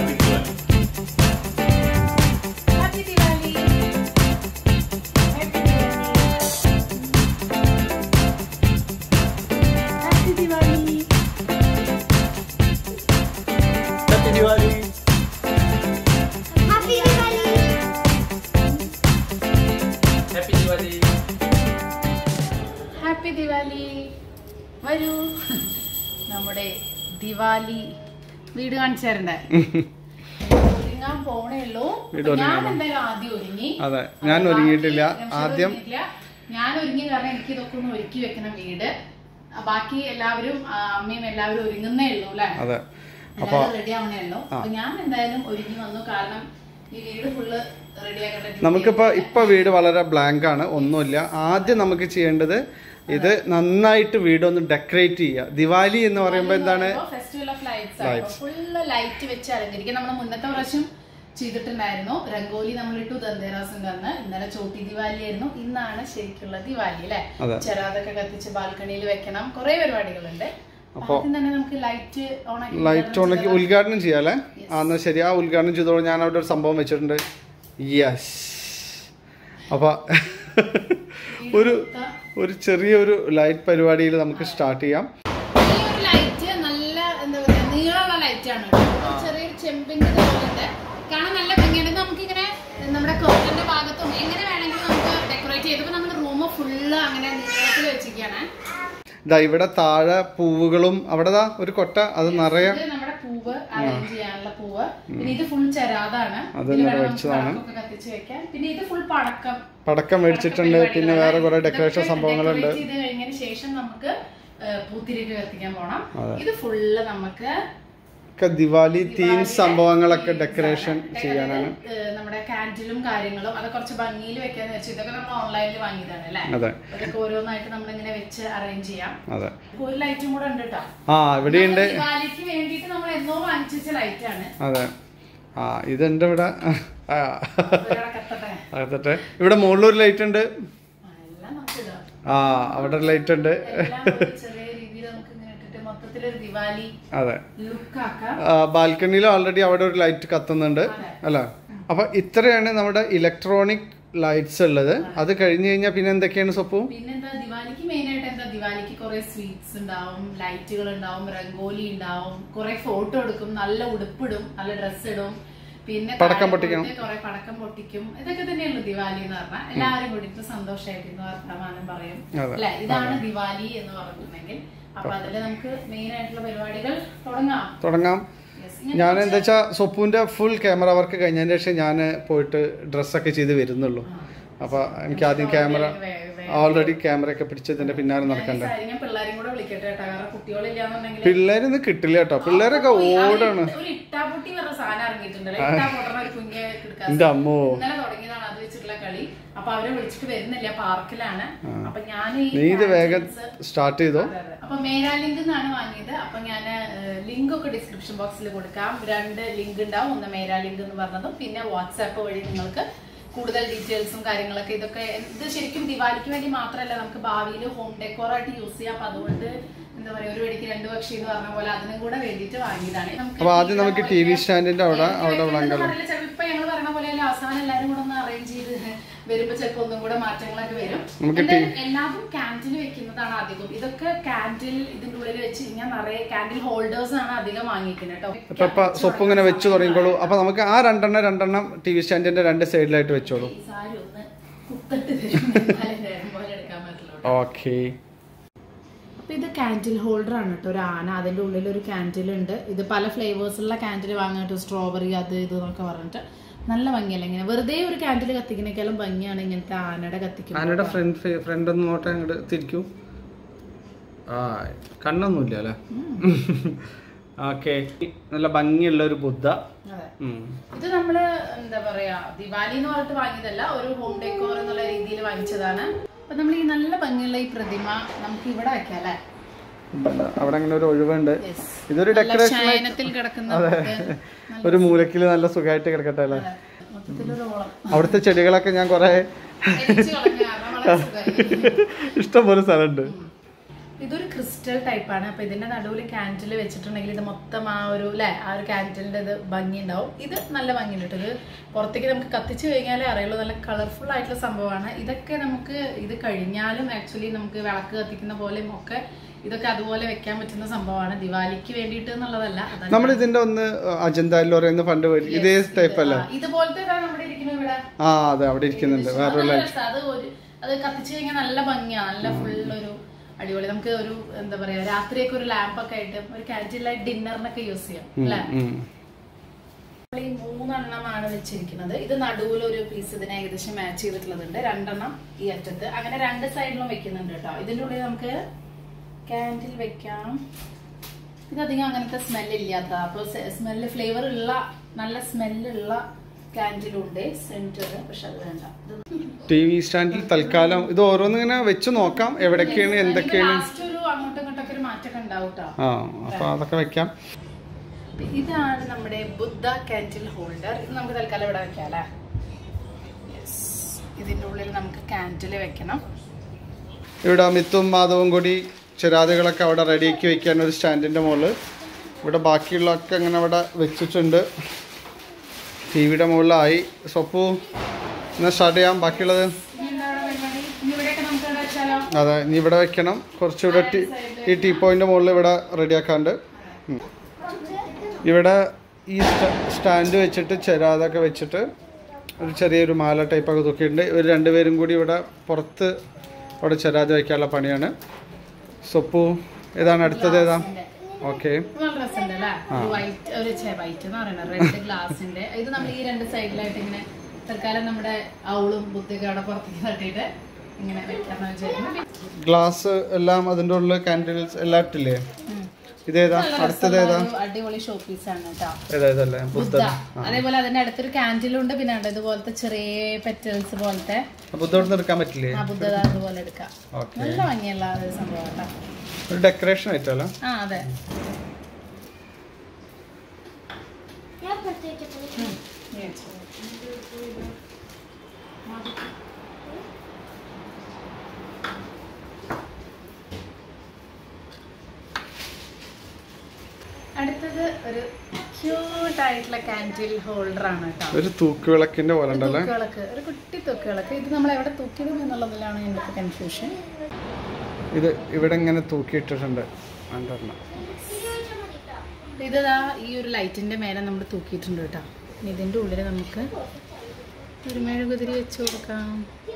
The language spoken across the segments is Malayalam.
Happy Diwali happy Diwali happy Diwali happy Diwali happy Diwali happy Diwali happy Diwali വരൂ നമ്മുടെ ദിവാലി വീട് കാണിച്ചു തരണ്ടേ ഒരുങ്ങാൻ പോണേ ഉള്ളൂ വീട് അപ്പൊ ഞാൻ ഒരുങ്ങാനോ? എന്തായാലും ആദ്യം ഒരുങ്ങി അതെ, ഞാൻ അപ്പൊ ഒരുങ്ങിയിട്ടില്ല. ബാക്കി രംഷ ആദ്യം- ഒരുങ്ങിയിട്ടില്ല. ഞാൻ ഒരുങ്ങി കാരണം എനിക്ക് ഇതൊക്കെ ഒന്ന് ഒരുക്കി വെക്കണം വീട് ആ, ബാക്കി എല്ലാവരും ആ, അമ്മയും എല്ലാവരും ഒരുങ്ങുന്നേ ഉള്ളൂ അല്ലെ അതെ അപ്പൊ എല്ലാവരും റെഡി ആവണേ ഉള്ളൂ അപ്പൊ ഞാൻ എന്തായാലും ഒരുങ്ങി വന്നു കാരണം ഈ വീട് ഫുള്ള് റെഡി ആക്കട്ടെ നമുക്കിപ്പോ ഇപ്പൊ വീട് വളരെ ബ്ലാങ്ക് ആണ് ഒന്നുമില്ല ആദ്യം നമുക്ക് ചെയ്യേണ്ടത് ഇത് നന്നായിട്ട് വീട് ഒന്ന് ഡെക്കറേറ്റ് ചെയ്യുക ദിവാലി എന്ന് പറയുമ്പോൾ എന്താണ് festival of lights full light വെച്ച് അലങ്കരിക്കുക നമ്മൾ മുന്നത്തെ പ്രാവശ്യം ചെയ്തിട്ടുണ്ടായിരുന്നു രംഗോലി നമ്മൾ ഇട്ടു ദന്തേറാസിന്റെ അന്ന് ഇന്നലെ ചോട്ടി ദിവാലി ആയിരുന്നു ഇന്നാണ് ശരിക്കുള്ള ദിവാലി അല്ലെ അതെ. ചെറാതൊക്കെ കത്തിച്ച് ബാൽക്കണിയിൽ വെക്കണം കുറെ പരിപാടികളുണ്ട് അപ്പൊ ആദ്യം തന്നെ നമുക്ക് ലൈറ്റ് ഓൺ ആക്കി ലൈറ്റ് ഓണക്കി ഉദ്ഘാടനം ചെയ്യാല്ലേ ആ എന്നാ ശരി ആ ഉദ്ഘാടനം ചെയ്തോളൂ ഞാൻ അവിടെ ഒരു സംഭവം വെച്ചിട്ടുണ്ട് യെസ് അപ്പൊ ഒരു ഒരു ചെറിയൊരു ലൈറ്റ് പരിപാടിയിൽ നമുക്ക് സ്റ്റാർട്ട് ചെയ്യാം ഈ ഒരു ലൈറ്റ് നല്ല എന്താ പറയാ നീളമുള്ള ലൈറ്റ് ആണ് കേട്ടോ. ചെറിയൊരു ചെമ്പിന്റെ തോന്നുന്നുണ്ട് കാണാൻ നല്ല ഭംഗിയാണ് ഇത് നമുക്കിങ്ങനെ നമ്മുടെ കോട്ടന്റെ ഭാഗത്തും എങ്ങനെ വേണമെങ്കിലും നമുക്ക് ഡെക്കറേറ്റ് ചെയ്തപ്പോ നമ്മുടെ റൂം ഫുള്ള് അങ്ങനെ നീളത്തിൽ വെച്ചിരിക്കുകയാണ് ഇതാ ഇവിടെ താഴെ പൂവുകളും അവിടെ ദാ ഒരു കൊട്ട അത് നിറയെ ഇത് നമ്മുടെ പൂവ് അറേഞ്ച് ചെയ്യാനുള്ള പൂവ് പിന്നെ ഇത് ഫുൾ ചെരാതാണ് അത് ഇതില് ഇവിടെ വേണം വെച്ചതാണ്. നമുക്ക് പടക്കമൊക്കെ കത്തിച്ച് വെക്കാൻ പിന്നെ ഇത് ഫുൾ പടക്കം പടക്കം മേടിച്ചിട്ടുണ്ട് പിന്നെ വേറെ കുറെ ഡെക്കറേഷൻ ഇതൊക്കെ സംഭവങ്ങളുണ്ട് decorate ചെയ്ത് കഴിഞ്ഞതിന് ശേഷം നമുക്ക് പൂത്തിരിയൊക്കെ കത്തിക്കാൻ പോണം ഇത് ഫുള്ള് നമുക്ക് ഒക്കെ ദിവാലി തീം സംഭവങ്ങളൊക്കെ ഡെക്കറേഷൻ ചെയ്യാനാണ് ഏഹ് നമ്മുടെ കാൻഡിലും കാര്യങ്ങളും അത് കുറച്ച് ഭംഗിയിൽ വെക്കാന്ന് വെച്ചു ഇതൊക്കെ നമ്മൾ ഓൺലൈനിൽ വാങ്ങിയതാണ് അല്ലേ അതെ അതൊക്കെ ഓരോന്നായിട്ട് നമ്മൾ ഇങ്ങനെ വെച്ച് അറേഞ്ച് ചെയ്യാം അതെ ഒരു ലൈറ്റും കൂടെ ഉണ്ട് കേട്ടോ ആ ഇവിടെയുണ്ട് ദിവാലിക്ക് വേണ്ടിയിട്ട് നമ്മൾ എന്നോ വാങ്ങിച്ചു വെച്ച ലൈറ്റ് ആണ് അതെ ആ ഇതെന്റെ ഇവിടെ ആ ഒരാളെ കത്തട്ടെ അകത്തട്ടെ ഇവിടെ മുകളിലൊരു ലൈറ്റ് ഉണ്ട് ആ, എല്ലാം നമുക്ക് ഇടാം ആ അവിടെ ഒരു ലൈറ്റ് ഉണ്ട് എല്ലാം ഒരു ചെറിയ രീതിയിൽ നമുക്ക് ഇങ്ങനെ ഇട്ടിട്ട് മൊത്തത്തിലൊരു ദിവാലി അതെ ലുക്ക് ആക്കാം ബാൽക്കണിയിൽ ഓൾറെഡി അവിടെ ഒരു ലൈറ്റ് കത്തുന്നുണ്ട് അല്ല അപ്പൊ ഇത്രയാണ് നമ്മുടെ ഇലക്ട്രോണിക് ലൈറ്റ്സ് ഉള്ളത് അത് കഴിഞ്ഞു കഴിഞ്ഞാൽ പിന്നെ എന്തൊക്കെയാണ് സൊപ്പു പിന്നെന്താ ദിവാലിക്ക് മെയിൻ ആയിട്ട് എന്താ ദിവാലിക്ക് കുറെ സ്വീറ്റ്സ് ഉണ്ടാവും ലൈറ്റുകൾ ഉണ്ടാവും രംഗോലി ഉണ്ടാവും കുറെ ഫോട്ടോ എടുക്കും നല്ല ഉടുപ്പിടും നല്ല ഡ്രസ് ഇടും പിന്നെ പടക്കം പൊട്ടിക്കണം. കുറെ പടക്കം പൊട്ടിക്കും ഇതൊക്കെ തന്നെയല്ലോ ദിവാലി എന്ന് പറഞ്ഞാൽ എല്ലാവരും കൂടിയിട്ട് സന്തോഷമായിട്ട് വർത്തമാനം പറയും അതെ. അല്ലെ ഇതാണ് ദിവാലി എന്ന് പറഞ്ഞിട്ടുണ്ടെങ്കിൽ അപ്പൊ അതില് നമുക്ക് മെയിൻ ആയിട്ടുള്ള പരിപാടികൾ തുടങ്ങാം തുടങ്ങാം Yes. ഞാൻ എന്താ വെച്ചാൽ സൊപ്പുവിന്റെ ഫുൾ ക്യാമറ വർക്ക് കഴിഞ്ഞതിന് ശേഷം ഞാൻ പോയിട്ട് ഡ്രസ്സൊക്കെ ചെയ്ത് വരുന്നുള്ളൂ അപ്പൊ എനിക്ക് ആദ്യം ക്യാമറ ഓൾറെഡി ക്യാമറ ഒക്കെ പിടിച്ചതിന്റെ പിന്നാലെ നടക്കണ്ടേ ഞാൻ പിള്ളേരും കൂടെ വിളിക്കട്ടെ കേട്ടോ കാരണം കുട്ടികളില്ലാന്നുണ്ടെങ്കിൽ പിള്ളേരൊന്നും കിട്ടില്ല കേട്ടോ പിള്ളേരൊക്കെ ഓടാണ് ഒരു ഇട്ടാപൊട്ടി പറഞ്ഞ സാധനം ഇറങ്ങിയിട്ടുണ്ടല്ലോ ഇട്ടാ പൊട്ടണ ഒരു കുഞ്ഞെ എടുക്കാൻ എന്റെ അമ്മോ ഇന്നലെ തുടങ്ങിയതാണ് അത് വെച്ചിട്ടുള്ള കളി അപ്പൊ അവരെ വിളിച്ചിട്ട് വരുന്നില്ല പാർക്കിലാണ് അപ്പൊ ഞാൻ ഈ നീ ഇത് വേഗം gadgets- സ്റ്റാർട്ട് ചെയ്തോ അതെ, അതെ. അപ്പൊ മേരാ ലിങ്ക് എന്നാണ് വാങ്ങിയത് അപ്പൊ ഞാൻ ലിങ്ക് ഒക്കെ ഡിസ്ക്രിപ്ഷൻ ബോക്സിൽ കൊടുക്കാം രണ്ട് ലിങ്ക് ഉണ്ടാവും ഒന്ന് മേരാ ലിങ്ക് എന്ന് പറഞ്ഞതും പിന്നെ വാട്സാപ്പ് വഴി നിങ്ങൾക്ക് കൂടുതൽ ഡീറ്റെയിൽസും കാര്യങ്ങളൊക്കെ ഇതൊക്കെ ഇത് ശരിക്കും ദിവാലിക്ക് വേണ്ടി മാത്രമല്ല നമുക്ക് ഭാവിയിൽ ഹോം ഡെക്കോർ ആയിട്ട് യൂസ് ചെയ്യാം അപ്പൊ അതുകൊണ്ട് എന്താ പറയാ ഒരു വെടിക്ക് രണ്ട് പക്ഷി എന്ന് പറഞ്ഞ പോലെ അതിനും കൂടെ വേണ്ടിയിട്ട് വാങ്ങിയതാണ് നമുക്ക് അപ്പൊ ആദ്യം നമുക്ക് ടി വി സ്റ്റാൻഡിന്റെ അവിടെ അവിടെ വിളങ്കല്ലോ ചിലപ്പോ ഞങ്ങൾ പറഞ്ഞ പോലെ അല്ല അവസാനം എല്ലാരും കൂടെ ഒന്ന് അറേഞ്ച് ചെയ്ത് വരുമ്പോ ചിലപ്പോ ഒന്നും കൂടെ മാറ്റങ്ങളൊക്കെ വരും നമുക്ക് എന്തായാലും എല്ലാതും ക്യാൻഡിൽ വെക്കുന്നതാണ് അധികം ഇതൊക്കെ ക്യാൻഡിൽ ഇതിന്റെ ഉള്ളിൽ വെച്ച് കഴിഞ്ഞാൽ നിറയെ ക്യാൻഡിൽ ഹോൾഡേഴ്സ് ആണ് അധികം വാങ്ങിക്കുന്നത് കേട്ടോ ഇപ്പൊ ഇപ്പൊ സൊപ്പ് ഇങ്ങനെ വെച്ച് തുടങ്ങിക്കോളൂ അപ്പൊ നമുക്ക് ആ രണ്ടെണ്ണം രണ്ടെണ്ണം ടി വി സ്റ്റാൻഡിന്റെ രണ്ട് സൈഡിലായിട്ട് വെച്ചോളൂ ഈ സാരി ഒന്ന് കുത്തട്ട് തരും എന്നാലേ നേരം പോലെ എടുക്കാൻ പറ്റുള്ളൂ ഓക്കെ അപ്പൊ ഇത് കാൻഡിൽ ഹോൾഡർ ആണ് കേട്ടോ ഒരു ആന അതിന്റെ ഉള്ളിൽ ഒരു കാൻഡിൽ ഉണ്ട് ഇത് പല ഫ്ലേവേഴ്സുള്ള കാൻഡിൽ വാങ്ങാൻ സ്ട്രോബെറി അത് ഇത് എന്നൊക്കെ പറഞ്ഞിട്ട് നല്ല ഭംഗിയല്ല ഇങ്ങനെ വെറുതെ ഒരു കാൻഡിൽ കത്തിക്കുന്നേക്കാളും ഭംഗിയാണ് ഇങ്ങനത്തെ ആനയുടെ കത്തിക്കുന്നത് ആനയുടെ ഫ്രണ്ട് ഫ്രണ്ട് ഒന്ന് നോട്ടെ അങ്ങോട്ട് തിരിക്കൂ ആ കണ്ണൊന്നുമില്ല അല്ലേ ഓക്കെ നല്ല ഭംഗിയുള്ള ഒരു ബുദ്ധ അതെ ഉം. ഇത് നമ്മള് എന്താ പറയാ ദിവാലി എന്ന് പറഞ്ഞിട്ട് വാങ്ങിയതല്ല ഒരു ഹോം ഡെക്കോർ എന്നുള്ള രീതിയിൽ വാങ്ങിച്ചതാണ് അപ്പൊ നമ്മൾ ഈ നല്ല ഭംഗിയുള്ള ഈ പ്രതിമ നമുക്ക് ഇവിടെ വെക്കാം അല്ലെ അവിടെ അങ്ങനെ ഒരു ഒഴിവുണ്ട് Yes. ഇതൊരു ഡെക്കറേഷൻ ശയനത്തിൽ കിടക്കുന്ന ബുദ്ധൻ. ഒരു മൂലക്കിൽ നല്ല സുഖമായിട്ട് കിടക്കട്ടെ അല്ലേ മൊത്തത്തിലൊരു ഓളം അവിടുത്തെ ചെടികളൊക്കെ ഞാൻ കുറെ എരിച്ച് കളഞ്ഞ കാരണം വളരെ സുഖമായി. ഇഷ്ടം പോലെ സ്ഥലമുണ്ട് ഇതൊരു ക്രിസ്റ്റൽ ടൈപ്പാണ് അപ്പൊ ഇതിന്റെ നടുവിൽ ക്യാൻഡിൽ വെച്ചിട്ടുണ്ടെങ്കിൽ ഇത് മൊത്തം ആ ഒരു അല്ലെ ആ ഒരു ക്യാൻഡിലിന്റെ ഇത് ഭംഗി ഉണ്ടാവും ഇത് നല്ല ഭംഗിയുണ്ട് കേട്ടോ ഇത് പുറത്തേക്ക് നമുക്ക് കത്തിച്ചു കഴിഞ്ഞാലേ അറിയുള്ളൂ നല്ല കളർഫുൾ ആയിട്ടുള്ള സംഭവമാണ് ഇതൊക്കെ നമുക്ക് ഇത് കഴിഞ്ഞാലും ആക്ച്വലി നമുക്ക് വിളക്ക് കത്തിക്കുന്ന പോലെയും ഒക്കെ ഇതൊക്കെ അതുപോലെ വെക്കാൻ പറ്റുന്ന സംഭവമാണ് ദിവാലിക്ക് വേണ്ടിയിട്ട് എന്നുള്ളതല്ല അതല്ല. നമ്മൾ ഇതിന്റെ ഒന്ന് അജന്ത എന്ന് പറയുന്ന ഫണ്ട് ഇതേ ടൈപ്പ് അല്ലേ ആ, ഇതുപോലത്തെ ഇതാ നമ്മുടെ ഇരിക്കുന്നത് ഇവിടെ ആ അതെ അവിടെ ഇരിക്കുന്നുണ്ട് അത് വേറൊരു നല്ല ലൈറ്റ് രസാ. അത് ഒരു അത് കത്തിച്ചു കഴിഞ്ഞാൽ നല്ല ഭംഗിയാണ് നല്ല ഫുൾ ഒരു അടിപൊളി നമുക്ക് ഒരു എന്താ പറയാ രാത്രിയൊക്കെ ഒരു ലാമ്പ് ഒക്കെ ആയിട്ട് ഒരു കാൻഡിൽ ലൈറ്റ് ഡിന്നറിനൊക്കെ യൂസ് ചെയ്യാം അല്ലേ നമ്മൾ ഈ മൂന്നെണ്ണമാണ് വെച്ചിരിക്കുന്നത് ഇത് നടുവിൽ ഒരു പീസ് ഇതിനെ ഏകദേശം മാച്ച് ചെയ്തിട്ടുള്ളതുണ്ട് രണ്ടെണ്ണം ഈ അറ്റത്ത് അങ്ങനെ രണ്ട് സൈഡിലും വെക്കുന്നുണ്ട് കേട്ടോ ഇതിന്റെ ഉള്ളിൽ നമുക്ക് കാൻഡിൽ വെക്കാം ഇതധികം അങ്ങനത്തെ സ്മെല്ല് ഇല്ലാത്ത അപ്പൊ സ്മെല്ല് ഫ്ലേവർ ഉള്ള നല്ല സ്മെല്ലുള്ള കാൻഡിലുണ്ട് സെന്റർ പക്ഷെ അത് വേണ്ട ഇത് ടി വി സ്റ്റാൻഡിൽ തൽക്കാലം ഇത് ഓരോന്ന് ഇങ്ങനെ വെച്ച് നോക്കാം എവിടൊക്കെയാണ് എന്തൊക്കെയാണ് ലാസ്റ്റ് ഒരു അങ്ങോട്ടും ഇങ്ങോട്ടൊക്കെ ഒരു മാറ്റമൊക്കെ ഉണ്ടാവും ട്ടോ. ആ അപ്പൊ അതൊക്കെ വെക്കാം ഇതാണ് നമ്മുടെ ബുദ്ധ കാൻഡിൽ ഹോൾഡർ ഇത് നമുക്ക് തൽക്കാലം ഇവിടെ വെക്കാം അല്ലേ യെസ് ഇതിന്റെ ഉള്ളിൽ നമുക്ക് കാൻഡിൽ വെക്കണം ഇവിടെ മിത്തും മാധവും കൂടി ചിരാതുകളൊക്കെ അവിടെ റെഡിയാക്കി വെക്കാൻ ഒരു സ്റ്റാൻഡിൻ്റെ മുകളിൽ ഇവിടെ ബാക്കിയുള്ളതൊക്കെ അങ്ങനെ അവിടെ വെച്ചിട്ടുണ്ട് ടി വിയുടെ മുകളിലായി സൊപ്പു എന്നാൽ സ്റ്റാർട്ട് ചെയ്യാം ബാക്കിയുള്ളത് ഇനി എന്താണ് പരിപാടി ഇനി ഇവിടെയൊക്കെ നമുക്ക് ഇവിടെ വെച്ചാലോ അതെ ഇനി ഇവിടെ വെക്കണം കുറച്ചുകൂടെ ടീ ഈ ടീ പോയിൻ്റെ മുകളിൽ ഇവിടെ റെഡിയാക്കാണ്ട് ഉം. ഇവിടെ ഈ സ്റ്റ- സ്റ്റാൻഡ് വെച്ചിട്ട് ചിരാതൊക്കെ വെച്ചിട്ട് ഒരു ചെറിയൊരു മാല ടൈപ്പൊക്കെ തൂക്കിയിട്ടുണ്ട് ഇവർ രണ്ടുപേരും കൂടി ഇവിടെ പുറത്ത് അവിടെ ചിരാത് വയ്ക്കാനുള്ള പണിയാണ് സൊപ്പു ഏതാണ് അടുത്തത് ഏതാ ഓക്കെ നല്ല രസമുണ്ട് അല്ലേ ഒരു വൈറ്റ് ഒരു വൈറ്റ് എന്ന് പറയുന്നത് റെഡ് ഗ്ലാസിന്റെ ഇത് നമ്മൾ ഈ രണ്ട് സൈഡിലായിട്ട് ഇങ്ങനെ തൽക്കാലം നമ്മുടെ ഔളും ബുദ്ധിയൊക്കെ അവിടെ പുറത്തേക്ക് തട്ടിയിട്ട് ഇങ്ങനെ വെക്കാന്ന് വിചാരിക്കുന്നു ഗ്ലാസ് എല്ലാം അതിൻ്റെ ഉള്ളിൽ കാൻഡിൽസ് എല്ലാം ഇട്ടില്ലേ ഇതേതാ നല്ല അടുത്തത് രസമുള്ള ഏതാ ഒരു അടിപൊളി ഷോ പീസ് ആണ് കേട്ടോ ഏതാ ഇതല്ലേ ബുദ്ധ ബുദ്ധ അതേപോലെ അതിന്റെ അടുത്തൊരു കാൻഡിലും ഉണ്ട് പിന്നെ ഉണ്ട് ഇതുപോലത്തെ ചെറിയ പെറ്റൽസ് പോലത്തെ ബുദ്ധ ഇവിടെ എടുക്കാൻ പറ്റില്ലേ ആ ബുദ്ധ അതുപോലെ എടുക്കാം ഓക്കെ നല്ല ഭംഗിയുള്ള ഒരു സംഭവം കേട്ടോ ഒരു ഡെക്കറേഷൻ ആയിട്ടല്ലോ ആ അതെ ഉം. Yes. അടുത്തത് ഒരു ക്യൂട്ട് ആയിട്ടുള്ള കാൻഡിൽ ഹോൾഡർ ആണ് കേട്ടോ ഒരു തൂക്കുവിളക്കിന്റെ പോലെ ഉണ്ടല്ലേ തൂക്കുവിളക്ക് ഒരു കുട്ടി തൂക്കുവിളക്ക് ഇത് നമ്മൾ എവിടെ തൂക്കിയിടും എന്നുള്ളതിലാണ് എനിക്ക് കൺഫ്യൂഷൻ ഇത് ഇവിടെ ഇങ്ങനെ തൂക്കിയിട്ടിട്ടുണ്ട് രണ്ടെണ്ണം ഇതാ ഈ ഒരു ലൈറ്റിന്റെ മേലെ നമ്മൾ തൂക്കിയിട്ടുണ്ട് കേട്ടോ ഇനി ഇതിന്റെ ഉള്ളിൽ നമുക്ക് ഒരു മെഴുകുതിരി വെച്ച് കൊടുക്കാം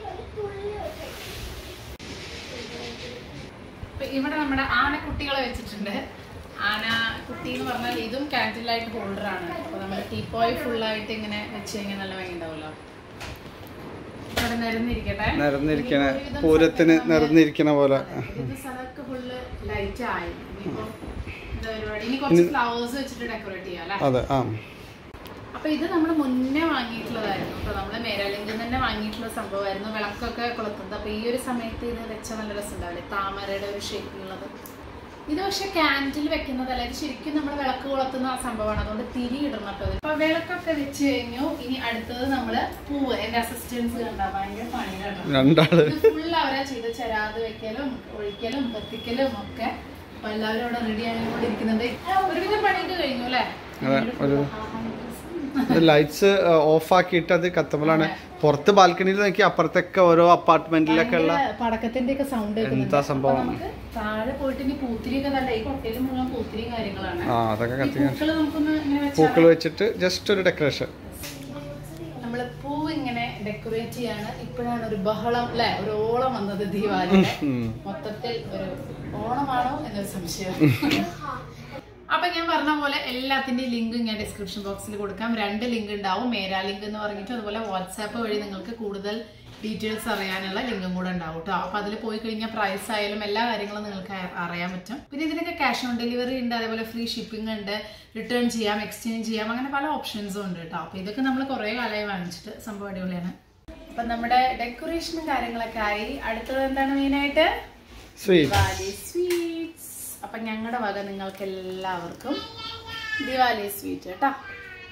ഇപ്പൊ ഇവിടെ നമ്മുടെ ആനക്കുട്ടികളെ വെച്ചിട്ടുണ്ട് ആന കുട്ടി എന്ന് പറഞ്ഞാൽ ഇതും കാൻഡിൽ ലൈറ്റ് ഹോൾഡർ ആണ് അപ്പൊ നമ്മൾ ടീപ്പോയ് ഫുൾ ആയിട്ട് ഇങ്ങനെ വെച്ച് കഴിഞ്ഞാൽ നല്ല ഭംഗി ഉണ്ടാവുമല്ലോ ഇവിടെ നിരന്നിരിക്കട്ടെ നിരന്നിരിക്കണ ഇനി ഒരുവിധം പൂരത്തിന് സ്ഥലത്തൊക്കെ നിരന്നിരിക്കണ പോലെ ഇത് സ്ഥലമൊക്കെ ഫുള്ള് ലൈറ്റ് ആയി ഇനിയിപ്പോ എന്താ പരിപാടി ഇനി കുറച്ച് ഫ്ലവേഴ്സ് വെച്ചിട്ട് ഡെക്കറേറ്റ് ചെയ്യാം അല്ലേ അതെ ആ അപ്പൊ ഇത് നമ്മൾ മുന്നേ വാങ്ങിയിട്ടുള്ളതായിരുന്നു അപ്പൊ നമ്മള് മേരാലിംഗിൽ തന്നെ വാങ്ങിയിട്ടുള്ള സംഭവമായിരുന്നു വിളക്കൊക്കെ കൊളുത്തുന്നത് അപ്പൊ ഈ ഒരു സമയത്ത് ഇത് വെച്ച നല്ല രസം ഉണ്ടാവില്ലേ താമരയുടെ ഒരു ഷേപ്പിലുള്ളത് ഇത് പക്ഷെ ക്യാൻഡിൽ വെക്കുന്നതല്ല ഇത് ശരിക്കും നമ്മൾ വിളക്ക് കൊളുത്തുന്ന ആ സംഭവമാണ് അതുകൊണ്ട് തിരി ഇടണം കേട്ടോ ഇത്. അപ്പൊ വിളക്കൊക്കെ വെച്ച് കഴിഞ്ഞു ഇനി അടുത്തത് നമ്മള് പൂവ് എന്റെ അസിസ്റ്റൻസ് കണ്ടാ ഭയങ്കര പണിയാണ് രണ്ടാള് ഫുൾ അവരാ ചെയ്ത് ചരാത് വെക്കലും ഒഴിക്കലും കത്തിക്കലും ഒക്കെ അപ്പൊ എല്ലാവരും അവിടെ റെഡി ആയിക്കൊണ്ടിരിക്കുന്നുണ്ട് ഒരുവിധം പണിയൊക്കെ കഴിഞ്ഞു അല്ലേ അതെ ഒരു ലൈറ്റ്സ് ഓഫ് ആക്കിയിട്ട് അത് കത്തുമ്പോഴാണ് പുറത്ത് ബാൽക്കണിയിൽ നോക്കി അപ്പുറത്തൊക്കെ ഓരോ അപ്പാർട്ട്മെന്റിലൊക്കെ ഉള്ള പടക്കത്തിന്റെ ഒക്കെ സൗണ്ട് എന്താ സംഭവം നമുക്ക് താഴെ പോയിട്ട് ഇനി പൂത്തിരിയൊക്കെ തന്നെ ഈ കൊട്ടയിൽ മുഴുവൻ പൂത്തിരിയും കാര്യങ്ങളാണ് ആ അതൊക്കെ ഈ കത്തിക്കാൻ പൂക്കള് നമുക്കൊന്ന് ഇങ്ങനെ വെച്ചാൽ പൂക്കൾ വെച്ചിട്ട് ജസ്റ്റ് ഒരു ഡെക്കറേഷൻ നമ്മള് പൂ ഇങ്ങനെ ഡെക്കറേറ്റ് ചെയ്യാണ് ഇപ്പോഴാണ് ഒരു ബഹളം അല്ലെ ഒരു ഓളം വന്നത് ദീപാവലിയുടെ മൊത്തത്തിൽ ഒരു ഓണമാണോ എന്നൊരു സംശയം അപ്പൊ ഞാൻ പറഞ്ഞ പോലെ എല്ലാത്തിന്റെയും ലിങ്ക് ഞാൻ ഡിസ്ക്രിപ്ഷൻ ബോക്സിൽ കൊടുക്കാം രണ്ട് ലിങ്ക് ഉണ്ടാവും മേരാ ലിങ്ക് എന്ന് പറഞ്ഞിട്ട് അതുപോലെ വാട്സാപ്പ് വഴി നിങ്ങൾക്ക് കൂടുതൽ ഡീറ്റെയിൽസ് അറിയാനുള്ള ലിങ്കും കൂടെ ഉണ്ടാവും കേട്ടോ അപ്പൊ അതിൽ പോയി കഴിഞ്ഞാൽ പ്രൈസ് ആയാലും എല്ലാ കാര്യങ്ങളും നിങ്ങൾക്ക് അ- അറിയാൻ പറ്റും പിന്നെ ഇതിനൊക്കെ ക്യാഷ് ഓൺ ഡെലിവറി ഉണ്ട് അതേപോലെ ഫ്രീ ഷിപ്പിംഗ് ഉണ്ട് റിട്ടേൺ ചെയ്യാം എക്സ്ചേഞ്ച് ചെയ്യാം അങ്ങനെ പല ഓപ്ഷൻസും ഉണ്ട് കേട്ടോ അപ്പൊ ഇതൊക്കെ നമ്മൾ കുറെ കാലമായി വാങ്ങിച്ചിട്ട് സംഭവം അടിപൊളിയാണ് അപ്പൊ നമ്മുടെ ഡെക്കറേഷനും കാര്യങ്ങളൊക്കെ ആയി അടുത്തത് എന്താണ് മെയിനായിട്ട് സ്വീറ്റ് ദിവാലി സ്വീറ്റ്സ് അപ്പൊ ഞങ്ങളുടെ വക നിങ്ങൾക്ക് എല്ലാവർക്കും ദിവാലി സ്വീറ്റ് കേട്ടോ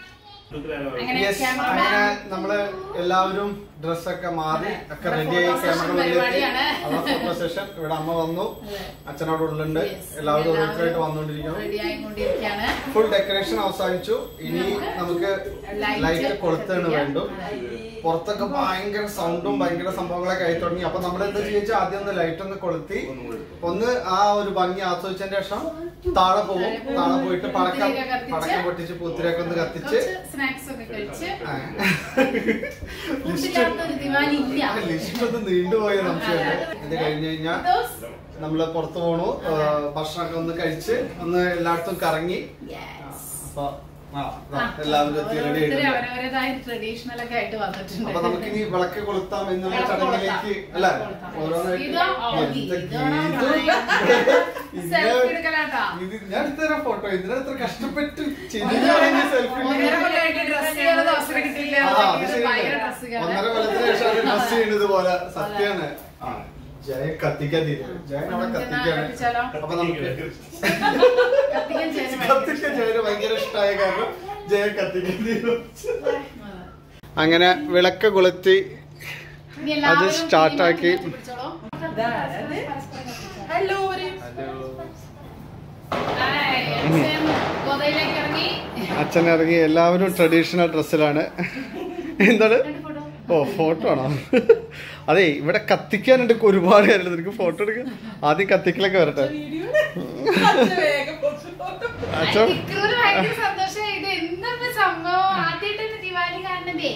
അങ്ങനെ Yes, ക്യാമറമാൻ അങ്ങനെ നമ്മള് എല്ലാവരും ഡ്രസ്സൊക്കെ മാറി ഒക്കെ ഇവിടെ റെഡിയായി photo session ക്യാമറ പരിപാടിയാണ്. ഫോട്ടോ സെഷൻ ഇവിടെ അമ്മ വന്നു അതെ. അച്ഛനോട് ഉള്ളുണ്ട് Yes. എല്ലാവരും ഓരോരുത്തരായിട്ട് വന്നുകൊണ്ടിരിക്കുന്നു റെഡി ആയിക്കൊണ്ടിരിക്കുകയാണ് ഫുൾ ഡെക്കറേഷൻ അവസാനിച്ചു ഇനി നമുക്ക് Light ലൈറ്റ് കൊളുത്താണ് കത്തിക്കാം. വേണ്ടു പുറത്തൊക്കെ ഭയങ്കര സൗണ്ടും ഭയങ്കര സംഭവങ്ങളൊക്കെ ആയി തുടങ്ങി അപ്പൊ നമ്മൾ എന്താ ചെയ്യുക ആദ്യം ഒന്ന് ലൈറ്റ് ഒന്ന് കൊളുത്തി ഒന്ന് ആ ഒരു ഭംഗി ആസ്വദിച്ചതിന് ശേഷം താഴെ പോകും താഴെ പോയിട്ട് പടക്കം പൂത്തിരിയൊക്കെ കത്തിച്ച് പടക്കം പൊട്ടിച്ച് പൂത്തിരിയൊക്കെ ഒന്ന് കത്തിച്ച് കുറച്ച് സ്നാക്സ് ഒക്കെ കഴിച്ച് ആ. കൂട്ടില്ലാത്തൊരു ദിവാലി ഇല്ല ലിസ്റ്റ് ഒന്ന് നീണ്ടുപോയ സംശയമുണ്ട് ഇത് കഴിഞ്ഞ് കഴിഞ്ഞാൽ ദോസ് നമ്മള് പുറത്തു പോണു ആ, ഭക്ഷണമൊക്കെ ഒന്ന് കഴിച്ച് ഒന്ന് എല്ലായിടത്തും കറങ്ങി യെസ് അപ്പൊ ആ, ദാ എല്ലാവരും എത്തി റെഡി ആയിട്ടുണ്ട് അവരവരേതായ ട്രഡീഷണൽ ഒക്കെ ആയിട്ട് വന്നിട്ടുണ്ട് അപ്പൊ നമുക്ക് ഇനി വിളക്ക് കൊളുത്താം എന്നുള്ള വിളക്ക് ചടങ്ങിലേക്ക് കൊളുത്താം. അല്ലെ കൊളുത്താം. ഓരോന്നായിട്ട് ഇതോ? ഓ, ഇത് എന്തൊക്കെ ഇതാണ് ഇത്? ഭയങ്കര ഇത് സെൽഫി എടുക്കലാട്ടാ ഇത് ഞാൻ എടുത്തരാം ഫോട്ടോ ഇതിനെ എത്ര കഷ്ടപ്പെട്ട് സെൽഫി ഒന്നര കൊല്ലമായിട്ട് ഡ്രസ് ചെയ്യാനുള്ള അവസരം കിട്ടിയില്ല ആ, അത് ഭയങ്കര ശരിയാണ്. ഡ്രസ് ഒന്നര കൊല്ലത്തിന് ശേഷം ഡ്രസ് ചെയ്യുന്നത് പോലെ സത്യാണ് ആ, ജയ കത്തിക്കാൻ തീരും ജയൻ അവിടെ നമുക്ക് എന്നാ കത്തിക്കാണ് കത്തിച്ചാലോ? അപ്പൊ നമുക്ക് കത്തിക്കാൻ ചേരും കത്തിക്കാൻ ജയന് ഭയങ്കര ഇഷ്ടമായ കാരണം ജയ കത്തിക്കാൻ തീരും അങ്ങനെ വിളക്ക് കൊളുത്തി അത് start ആക്കി. ഹലോ ഗോതയിലേക്ക് ഇറങ്ങി അച്ഛൻ ഇറങ്ങി എല്ലാവരും ട്രഡീഷണൽ ഡ്രസ്സിലാണ് എന്താണ് രണ്ട് photo. ഓ ഫോട്ടോ ആണോ അതെ ഇവിടെ കത്തിക്കാനുണ്ട് ഒരുപാട് കാര്യങ്ങൾ നിനക്ക് ഫോട്ടോ എടുക്കാം ആദ്യം കത്തിക്കലൊക്കെ വരട്ടെ അച്ഛോ ഇക്രൂന് ഭയങ്കര സന്തോഷം ഇത് എന്താണ് സംഭവം ആദ്യമായിട്ട് ദിവാലി കാണുന്നതേ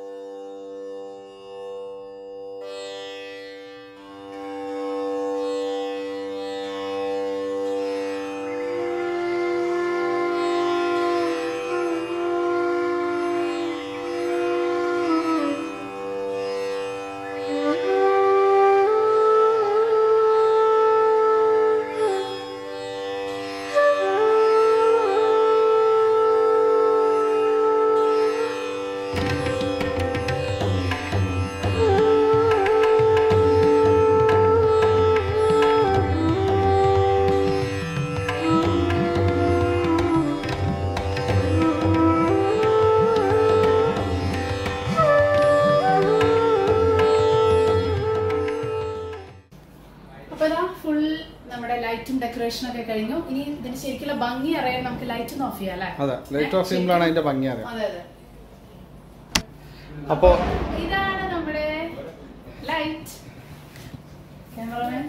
അപ്പൊ ഇതാ ഫുൾ നമ്മുടെ ലൈറ്റും ഡെക്കറേഷനും ഒക്കെ കഴിഞ്ഞു ഇനി ഇതിന് ശരിക്കുള്ള ഭംഗി അറിയാൻ നമുക്ക് ലൈറ്റ് ഒന്ന് ഓഫ് ചെയ്യാം അല്ലേ അതെ ലൈറ്റ് ഓഫ് ചെയ്യുമ്പോഴാണ് അതിന്റെ ഭംഗി അറിയാം അതെ അതെ അപ്പോ ഇതാണ് നമ്മുടെ light cameraman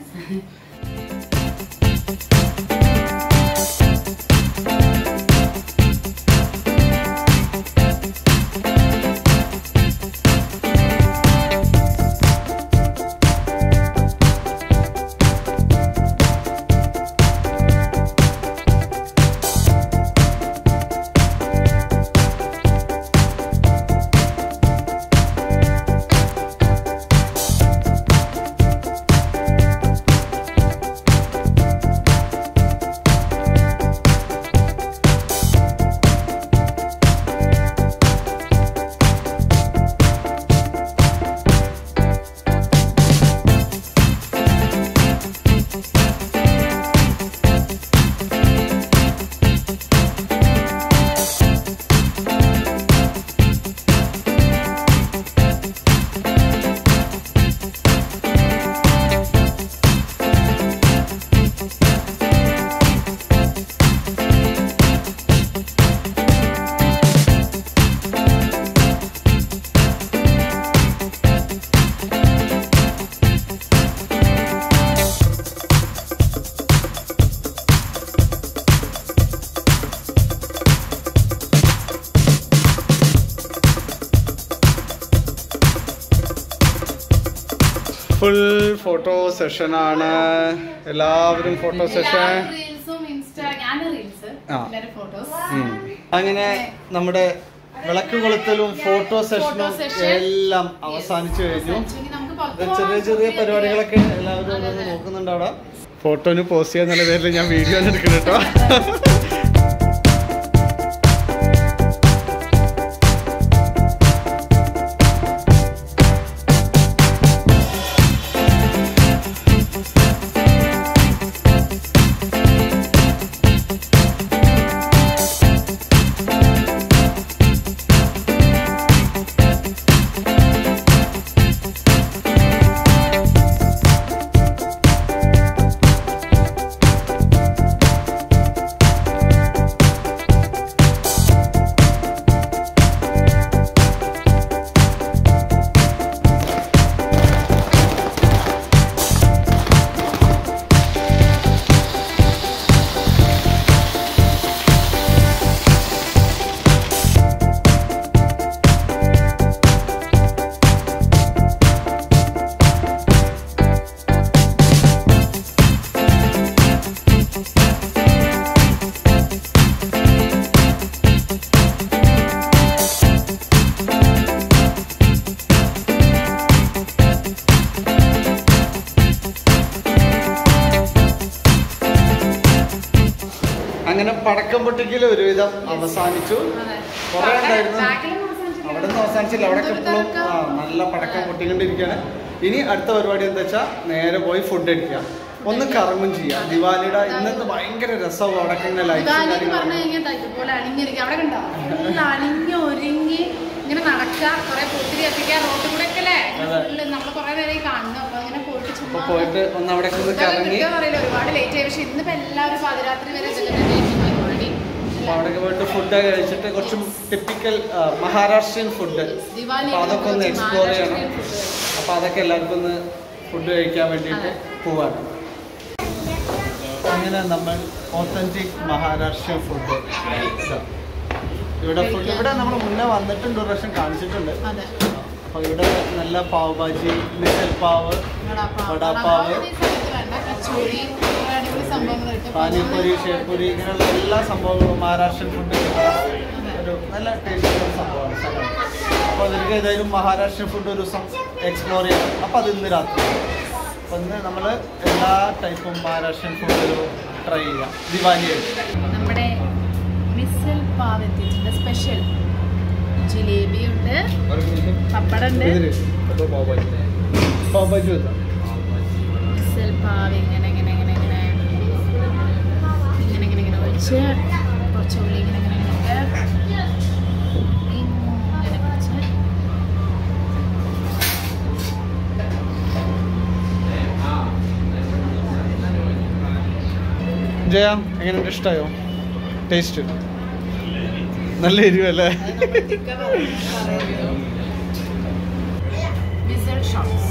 full photo session ആണ് എല്ലാവരും ഫോട്ടോ സെഷൻ റീൽസും ഇൻസ്റ്റാ ഞാൻ റീൽസ് ആ. എല്ലാവരും ഫോട്ടോസ് അങ്ങനെ നമ്മുടെ വിളക്ക് കൊളുത്തലും ഫോട്ടോ സെഷനും Photo session. എല്ലാം അവസാനിച്ചു കഴിഞ്ഞു നമുക്ക് പുറത്ത് ഇത് ചെറിയ പോകാൻ ചെറിയ പറ്റിയ പരിപാടികളൊക്കെ എല്ലാവരും അതെ, ഓരോന്ന് അതെ. നോക്കുന്നുണ്ട് അവിടെ ഫോട്ടോന് പോസ്റ്റ് ചെയ്യാന്നുള്ള പേരിൽ ഞാൻ വീഡിയോ എടുക്കണം കേട്ടോ പടക്കം പൊട്ടിക്കൽ ഒരുവിധം അവസാനിച്ചു അതെ. കുറേ ഉണ്ടായിരുന്നു. ബാക്കിലൊന്നും അവസാനിച്ചില്ല. അവിടെ നിന്ന് അവസാനിച്ചില്ല അവിടെ എന്തൊരു എപ്പോഴും തിരക്കാ. ആ നല്ല പടക്കം പൊട്ടിക്കൊണ്ടിരിക്കുകയാണ് ഇനി അടുത്ത പരിപാടി എന്താ വെച്ചാൽ നേരെ പോയി ഫുഡ് അടിക്കുക ഒന്ന് കറങ്ങും ചെയ്യാം ദിവാലിയുടെ ഇന്നത്തെ ഭയങ്കര രസവും അവിടെ ഇങ്ങനെ ലൈറ്റ്സും ദിവാലി എന്ന് കാര്യങ്ങളും പറഞ്ഞു കഴിഞ്ഞാൽ ദാ ഇതുപോലെ അണിഞ്ഞിരിക്കുക അവിടെ കണ്ടോ ഫുള്ള് അണിഞ്ഞ് ഒരുങ്ങി ഇങ്ങനെ നടക്കുക കുറെ പൊത്തിരി കത്തിക്കുക റോട്ടിൽ കൂടെ ഒക്കെ അല്ലേ അതെ. നമ്മൾ കുറെ നേരം കാണുന്നു അപ്പൊ അങ്ങനെ പോയിട്ട് അപ്പൊ ചുമ്മാ പോയിട്ട് ഒന്ന് അവിടെ ഒന്ന് കറങ്ങി അറിയില്ല ഒരുപാട് ലേറ്റ് ആയി പക്ഷെ ഇന്നിപ്പോ എല്ലാവരും പാതിരാത്രി വരെ ചെല്ലുന്ന പരിപാടി അപ്പൊ അവിടെ പോയിട്ട് ഫുഡ് കഴിച്ചിട്ട് കുറച്ച് ടിപ്പിക്കൽ മഹാരാഷ്ട്രീയൻ ഫുഡ് ദിവാലി അപ്പൊ അതൊക്കെ ഒന്ന് കുറച്ച് എക്സ്പ്ലോർ ചെയ്യണം മഹാരാഷ്ട്രീയൻ food. അപ്പൊ അതൊക്കെ എല്ലാവർക്കും ഒന്ന് ഫുഡ് കഴിക്കാൻ വേണ്ടിയിട്ട് പോവാണ് അങ്ങനെ നമ്മൾ ഓത്തന്റിക് മഹാരാഷ്ട്രീയൻ ഫുഡ് ഇവിടെ ഫുഡ് ഇവിടെ നമ്മൾ മുന്നേ വന്നിട്ടുണ്ട് ഒരു പ്രാവശ്യം കാണിച്ചിട്ടുണ്ട് അതെ അപ്പൊ ഇവിടെ നല്ല പാവ് ഭാജി മിസൽ പാവ് വടാപ്പാവ്. വടാപ്പാവ്. വടാപ്പാവ് ഈ സമയത്ത് വേണ്ട കച്ചോറി അങ്ങനെ അടിപൊളി സംഭവങ്ങൾ കിട്ടും. പാനിപ്പൂരി ഷേപ്പൂരി ഇങ്ങനെയുള്ള എല്ലാ സംഭവങ്ങളും മഹാരാഷ്ട്രൻ ഫുഡ് ഒരു നല്ല ടേസ്റ്റ് ഉള്ള സംഭവമാണ് സ്ഥലം അപ്പോൾ അതിലേക്ക് ഏതായാലും മഹാരാഷ്ട്രൻ ഫുഡ് ഒരു ദിവസം എക്സ്പ്ലോർ ചെയ്യണം അപ്പോൾ അത് ഇന്ന് രാത്രി അപ്പോൾ ഇന്ന് നമ്മൾ എല്ലാ ടൈപ്പും മഹാരാഷ്ട്രൻ ഫുഡുകളും ട്രൈ ചെയ്യാം ദിവാലി നമ്മുടെ മിസൽ പാവ് എത്തിയിട്ടുണ്ട് സ്പെഷ്യൽ ജിലേബി ഉണ്ട് പപ്പടം ഉണ്ട് പാവഭാജി വെക്കാം മിസൽ പാവ് ഇങ്ങനെ ഇങ്ങനെ ഇങ്ങനെ ഇങ്ങനെ ഇങ്ങനെ ഇങ്ങനെ ഇങ്ങനെ ഒഴിച്ച് കുറച്ച് ഉള്ളി ഇങ്ങനെ ഇങ്ങനെ ഇങ്ങനെ ഇട്ട് ഇങ്ങനെ വെച്ച് ജയ എങ്ങനെയുണ്ട് ഇഷ്ടമായോ ടേസ്റ്റ് നല്ല എരിവല്ലേ മിസൽ ഷോട്ട്സ്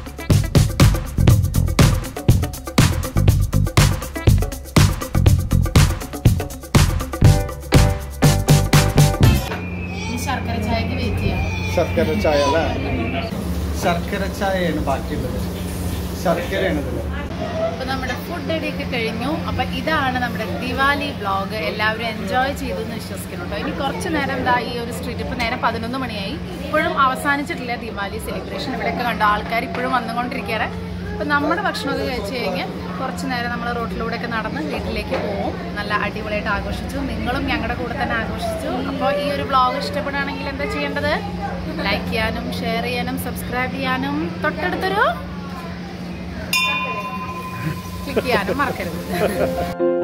ഇനി ശർക്കര ചായക്ക് വെയിറ്റ് ചെയ്യാം ശർക്കര ചായ അല്ലേ ശർക്കര ചായയാണ് ബാക്കിയുള്ളത് ശർക്കരയാണ് ഇതില് അപ്പൊ നമ്മുടെ ഫുഡ് അടിയൊക്കെ കഴിഞ്ഞു അപ്പൊ ഇതാണ് നമ്മുടെ ദിവാലി വ്ളോഗ് എല്ലാവരും എൻജോയ് ചെയ്തു എന്ന് വിശ്വസിക്കുന്നു കേട്ടോ ഇനി കുറച്ച് നേരം എന്താ ഈ ഒരു സ്ട്രീറ്റ് ഇപ്പൊ നേരം പതിനൊന്ന് മണിയായി ഇപ്പോഴും അവസാനിച്ചിട്ടില്ല ദിവാലി സെലിബ്രേഷൻ ഇവിടെയൊക്കെ കണ്ടോ ആൾക്കാർ ഇപ്പോഴും വന്നുകൊണ്ടിരിക്കുകയാണ് അപ്പൊ നമ്മുടെ ഭക്ഷണമൊക്കെ കഴിച്ച് കഴിഞ്ഞ് കുറച്ച് നേരം നമ്മൾ റോട്ടിലൂടെ ഒക്കെ നടന്ന് വീട്ടിലേക്ക് പോവും നല്ല അടിപൊളിയായിട്ട് ആഘോഷിച്ചു നിങ്ങളും ഞങ്ങളുടെ കൂടെ തന്നെ ആഘോഷിച്ചു അപ്പോൾ ഈ ഒരു വ്ളോഗ് ഇഷ്ടപ്പെടുകയാണെങ്കിൽ എന്താ ചെയ്യേണ്ടത് ലൈക്ക് ചെയ്യാനും ഷെയർ ചെയ്യാനും സബ്സ്ക്രൈബ് ചെയ്യാനും തൊട്ടടുത്തൊരു ക്ലിക്ക് ചെയ്യാനും മറക്കരുത്